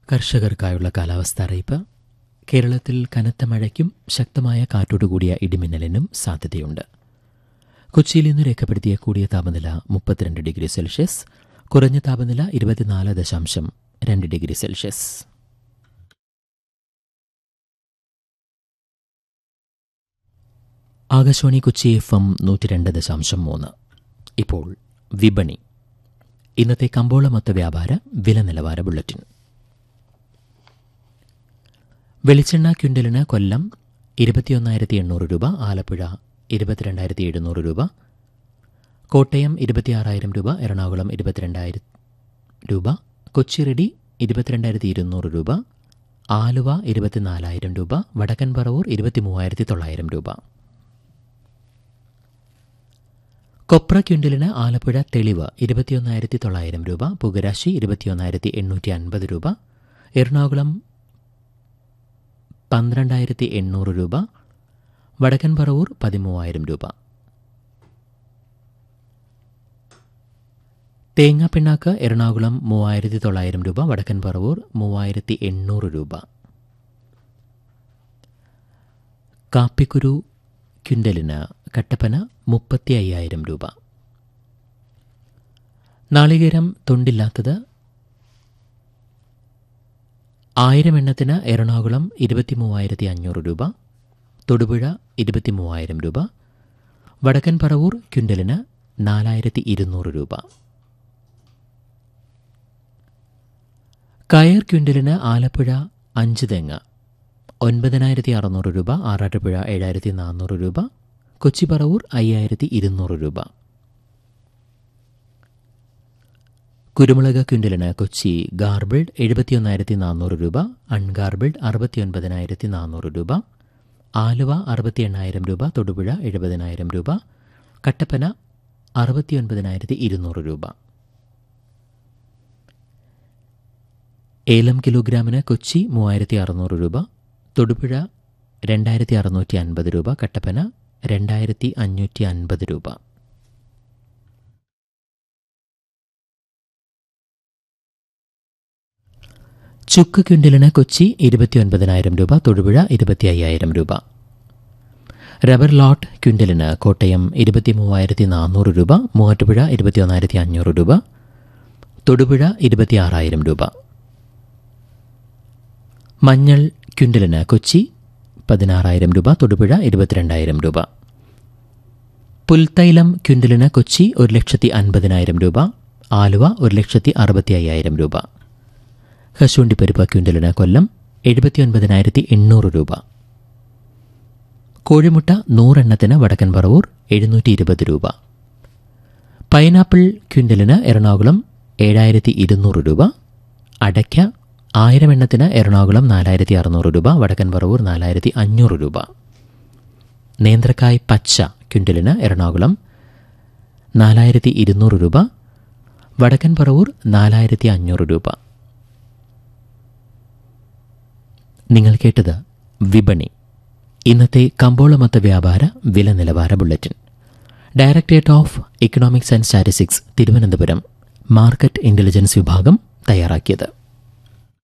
കർഷകർക്കായുള്ള കാലാവസ്ഥ അറിയിപ്പ് കേരളത്തിൽ കനത്ത മഴയ്ക്കും ശക്തമായ കാറ്റോടുകൂടിയ ഇടിമിന്നലിനും സാധ്യതയുണ്ട് കൊച്ചിയിൽ ഇന്ന് രേഖപ്പെടുത്തിയ കൂടിയ താപനില മുപ്പത്തിരണ്ട് ഡിഗ്രി സെൽഷ്യസ് കുറഞ്ഞ താപനില ഇരുപത്തിനാല് ദശാംശം രണ്ട് degree Celsius Akashvani Kochi F M നൂറ്റി രണ്ട് ദശാംശം മൂന്ന് ഇപ്പോൾ വിപണി ഇന്നത്തെ കമ്പോള മൊത്ത വ്യാപാര വില നിലവാര ബുള്ളറ്റിൻ വെളിച്ചെണ്ണ ക്വിൻ്റലിന് കൊല്ലം ഇരുപത്തിയൊന്നായിരത്തി എണ്ണൂറ് രൂപ ആലപ്പുഴ ഇരുപത്തിരണ്ടായിരത്തി എഴുന്നൂറ് രൂപ കോട്ടയം ഇരുപത്തിയാറായിരം രൂപ എറണാകുളം ഇരുപത്തിരണ്ടായിരം രൂപ കൊച്ചിറെഡി ഇരുപത്തിരണ്ടായിരത്തി ഇരുന്നൂറ് രൂപ ആലുവ ഇരുപത്തിനാലായിരം രൂപ വടക്കൻ പറവൂർ ഇരുപത്തിമൂവായിരത്തി തൊള്ളായിരം രൂപ കൊപ്ര ക്വിൻ്റലിന് ആലപ്പുഴ തെളിവ് ഇരുപത്തിയൊന്നായിരത്തി തൊള്ളായിരം രൂപ പുകരാശി ഇരുപത്തിയൊന്നായിരത്തി എണ്ണൂറ്റി അൻപത് രൂപ എറണാകുളം പന്ത്രണ്ടായിരത്തി എണ്ണൂറ് രൂപ വടക്കൻ പറവൂർ പതിമൂവായിരം രൂപ തേങ്ങാപ്പിണ്ണാക്ക് എറണാകുളം മൂവായിരത്തി തൊള്ളായിരം രൂപ വടക്കൻ പറവൂർ മൂവായിരത്തി എണ്ണൂറ് രൂപ കാപ്പിക്കുരു ക്വിൻ്റലിന് കട്ടപ്പന മുപ്പത്തി അയ്യായിരം രൂപ നാളികേരം തൊണ്ടില്ലാത്തത് ആയിരം എണ്ണത്തിന് എറണാകുളം ഇരുപത്തി മൂവായിരത്തി അഞ്ഞൂറ് രൂപ തൊടുപുഴ ഇരുപത്തി മൂവായിരം രൂപ വടക്കൻ പറവൂർ ക്വിൻ്റലിന് നാലായിരത്തി ഇരുന്നൂറ് രൂപ കയർ ക്വിൻ്റലിന് ആലപ്പുഴ അഞ്ച് തെങ്ങ് ഒൻപതിനായിരത്തി അറുന്നൂറ് രൂപ ആറാട്ടുപുഴ ഏഴായിരത്തി നാനൂറ് രൂപ കൊച്ചി പറവൂർ അയ്യായിരത്തി ഇരുന്നൂറ് രൂപ കുരുമുളക് ക്വിൻ്റലിന് കൊച്ചി ഗാർബിൾഡ് എഴുപത്തിയൊന്നായിരത്തി നാനൂറ് രൂപ അൺഗാർബിൾഡ് അറുപത്തിയൊൻപതിനായിരത്തി നാനൂറ് രൂപ ആലുവ അറുപത്തി എണ്ണായിരം രൂപ തൊടുപുഴ എഴുപതിനായിരം രൂപ കട്ടപ്പന അറുപത്തിയൊൻപതിനായിരത്തി ഇരുന്നൂറ് രൂപ ഏലം കിലോഗ്രാമിന് കൊച്ചി മൂവായിരത്തി അറുന്നൂറ് രൂപ തൊടുപുഴ രണ്ടായിരത്തി അറുന്നൂറ്റി അൻപത് രൂപ കട്ടപ്പന രണ്ടായിരത്തി അഞ്ഞൂറ്റി അൻപത് രൂപ ചുക്ക് ക്വിൻ്റലിന് കൊച്ചി ഇരുപത്തിയൊൻപതിനായിരം രൂപ തൊടുപുഴ ഇരുപത്തി അയ്യായിരം രൂപ റബ്ബർ ലോട്ട് ക്വിൻ്റലിന് കോട്ടയം ഇരുപത്തി മൂവായിരത്തി നാനൂറ് രൂപ മൂവാറ്റുപുഴ ഇരുപത്തിയൊന്നായിരത്തി അഞ്ഞൂറ് രൂപ തൊടുപുഴ ഇരുപത്തിയാറായിരം രൂപ മഞ്ഞൾ ക്വിൻ്റലിന് കൊച്ചി പതിനാറായിരം രൂപ തൊടുപുഴ ഇരുപത്തിരണ്ടായിരം രൂപ പുൽത്തൈലം ക്വിൻ്റലിന് കൊച്ചി ഒരു ലക്ഷത്തി അൻപതിനായിരം രൂപ ആലുവ ഒരു ലക്ഷത്തി അറുപത്തി അയ്യായിരം രൂപ കശുവണ്ടിപ്പരിപ്പ് ക്വിൻ്റലിന് കൊല്ലം എഴുപത്തിയൊൻപതിനായിരത്തി എണ്ണൂറ് രൂപ കോഴിമുട്ട നൂറെണ്ണത്തിന് വടക്കൻ പറവൂർ എഴുന്നൂറ്റി ഇരുപത് രൂപ പൈനാപ്പിൾ ക്വിൻ്റലിന് എറണാകുളം ഏഴായിരത്തി ഇരുന്നൂറ് രൂപ അടയ്ക്ക ആയിരം എണ്ണത്തിന് എറണാകുളം നാലായിരത്തി അറുന്നൂറ് രൂപ വടക്കൻ പറവൂർ നാലായിരത്തി അഞ്ഞൂറ് രൂപ നേന്ത്രക്കായ് പച്ച ക്വിൻ്റലിന് എറണാകുളം നാലായിരത്തി ഇരുന്നൂറ് രൂപ വടക്കൻ പറവൂർ നാലായിരത്തി അഞ്ഞൂറ് രൂപ നിങ്ങൾ കേട്ടത് വിപണി ഇന്നത്തെ കമ്പോളമൊത്ത വ്യാപാര വില നിലവാര bulletin directorate of economics and statistics Thiruvananthapuram market intelligence വിഭാഗം തയ്യാറാക്കിയത്